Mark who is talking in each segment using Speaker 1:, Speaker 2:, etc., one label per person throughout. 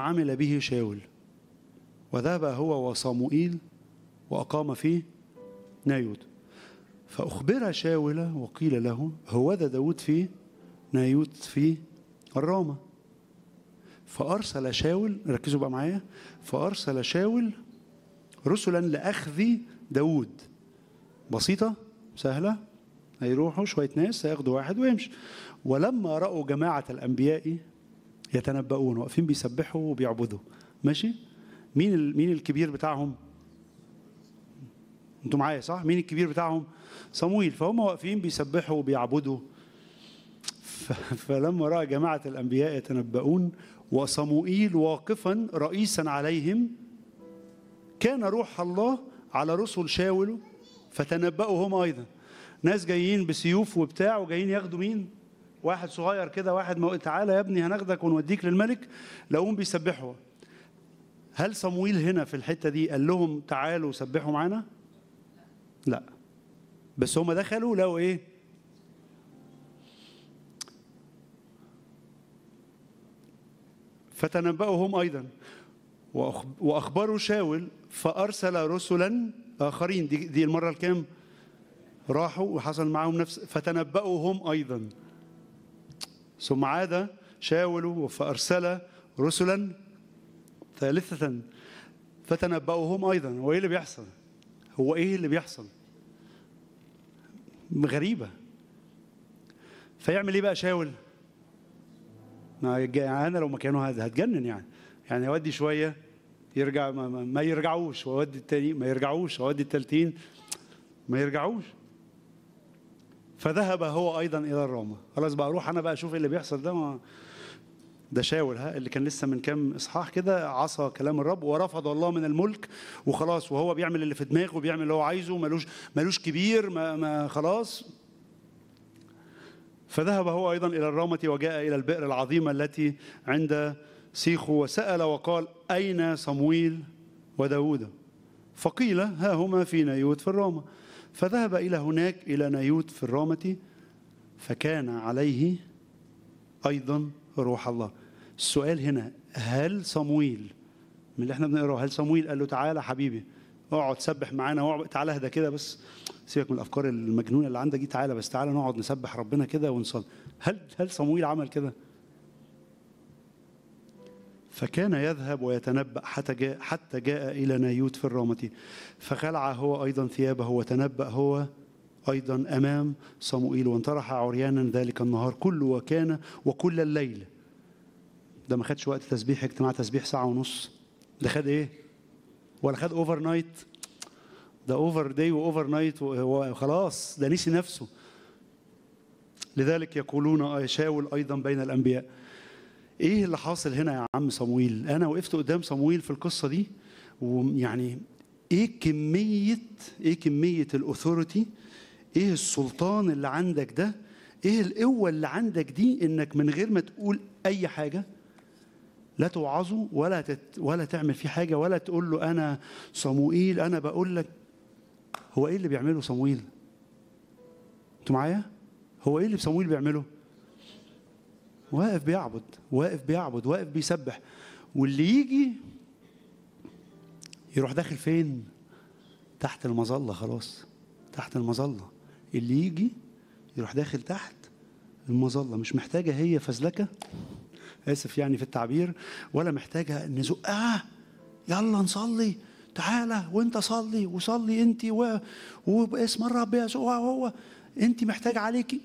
Speaker 1: عمل به شاول وذهب هو وصموئيل وأقام فيه نايوت فأخبر شاول وقيل له هوذا داود في نايوت في الرامة فأرسل شاول ركزوا بقى معايا فأرسل شاول رسلا لأخذ داود بسيطة سهلة هيروحوا شوية ناس هياخدوا واحد ويمشي ولما رأوا جماعة الأنبياء يتنبؤون واقفين بيسبحوا وبيعبدوا ماشي مين ال- مين الكبير بتاعهم انتوا معايا صح مين الكبير بتاعهم صمويل فهم واقفين بيسبحوا وبيعبدوا ف- فلما راى جماعه الانبياء يتنبؤون وصموئيل واقفا رئيسا عليهم كان روح الله على رسل شاول فتنبأوا هم ايضا ناس جايين بسيوف وبتاع وجايين ياخدوا مين واحد صغير كده واحد مو... تعالى يا ابني هناخدك ونوديك للملك لقوهم بيسبحوا هل صمويل هنا في الحته دي قال لهم تعالوا سبحوا معانا لا بس هم دخلوا لقوا ايه فتنبأوا هم ايضا وأخ- واخبروا شاول فارسل رسلا اخرين دي, دي المره الكام راحوا وحصل معهم نفس فتنبأوا هم ايضا ثم عاد شاول فارسل رسلا ثالثه فتنبأوا هم ايضا هو ايه اللي بيحصل هو ايه اللي بيحصل غريبة فيعمل ايه بقى شاول ما يج- يعني انا لو مكانه هت- هتجنن يعني يعني يودي شوية يرجع ما, ما, ما يرجعوش ويودي التاني ما يرجعوش ويودي التالتين ما يرجعوش فذهب هو ايضا الى الرامة خلاص بقى اروح انا بقى اشوف ايه اللي بيحصل ده ما ده شاول ها اللي كان لسه من كام اصحاح كده عصى كلام الرب ورفض الله من الملك وخلاص وهو بيعمل اللي في دماغه وبيعمل اللي هو عايزه ملوش ملوش كبير ما, ما خلاص فذهب هو ايضا الى الرامة وجاء الى البئر العظيمة التي عند سيخو وسأل وقال اين صمويل وداود فقيل ها هما في نايوت في الرامة فذهب الى هناك الى نايوت في الرامة فكان عليه ايضا روح الله السؤال هنا هل صمويل من اللي احنا بنقراه هل صمويل قال له تعالى حبيبي اقعد سبح معانا واقعد تعالى اهدى كده بس سيبك من الافكار المجنونه اللي عندك دي تعالى بس تعالى نقعد نسبح ربنا كده ونصلي هل هل صمويل عمل كده فكان يذهب ويتنبأ حتى جاء حتى جاء إلى نايوت في الرامة فخلع هو أيضا ثيابه وتنبأ هو أيضا أمام صموئيل وانطرح عريانا ذلك النهار كله وكان وكل الليل ده ما خدش وقت تسبيح اجتماع تسبيح ساعة ونص ده خد ايه ولا خد اوفر نايت ده اوفر داي واوفر نايت وخلاص ده نسي نفسه لذلك يقولون شاول ايضا بين الانبياء ايه اللي حاصل هنا يا عم صمويل انا وقفت قدام صمويل في القصه دي ويعني ايه كميه ايه كميه الاثوريتي ايه السلطان اللي عندك ده ايه القوه اللي عندك دي انك من غير ما تقول اي حاجه لا توعظه ولا تت ولا تعمل فيه حاجه ولا تقول له انا صموئيل انا بقول لك هو ايه اللي بيعمله صموئيل انتوا معايا هو ايه اللي صموئيل بيعمله واقف بيعبد واقف بيعبد واقف بيسبح واللي يجي يروح داخل فين تحت المظله خلاص تحت المظله اللي يجي يروح داخل تحت المظله مش محتاجه هي فزلكه اسف يعني في التعبير ولا محتاجه نزقها يلا نصلي تعالى وانت صلي وصلي انت و... وباسم الرب يسوع هو انت محتاج عليكي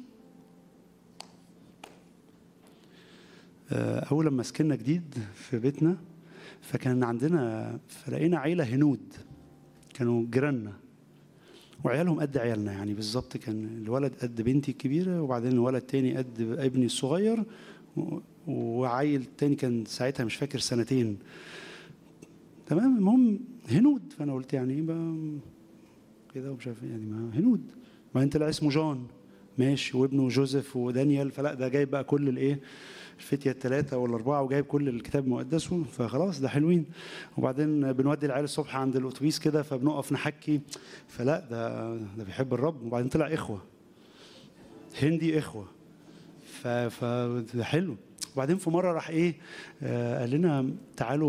Speaker 1: اول لما سكننا جديد في بيتنا فكان عندنا فلقينا عيله هنود كانوا جيراننا وعيالهم قد عيالنا يعني بالظبط كان الولد قد بنتي الكبيره وبعدين الولد تاني قد ابني الصغير وعيل تاني كان ساعتها مش فاكر سنتين تمام المهم هنود فانا قلت يعني ايه كده ومش عارف يعني ما هنود ما انت لا اسمه جون ماشي وابنه جوزيف ودانيال فلا ده جايب بقى كل الايه الفتية الثلاثة والأربعة وجايب كل الكتاب المقدس فخلاص ده حلوين وبعدين بنودي العيال الصبح عند الأتوبيس كده فبنقف نحكي فلا ده ده بيحب الرب وبعدين طلع إخوة هندي إخوة فده حلو وبعدين في مره راح ايه آه قال لنا تعالوا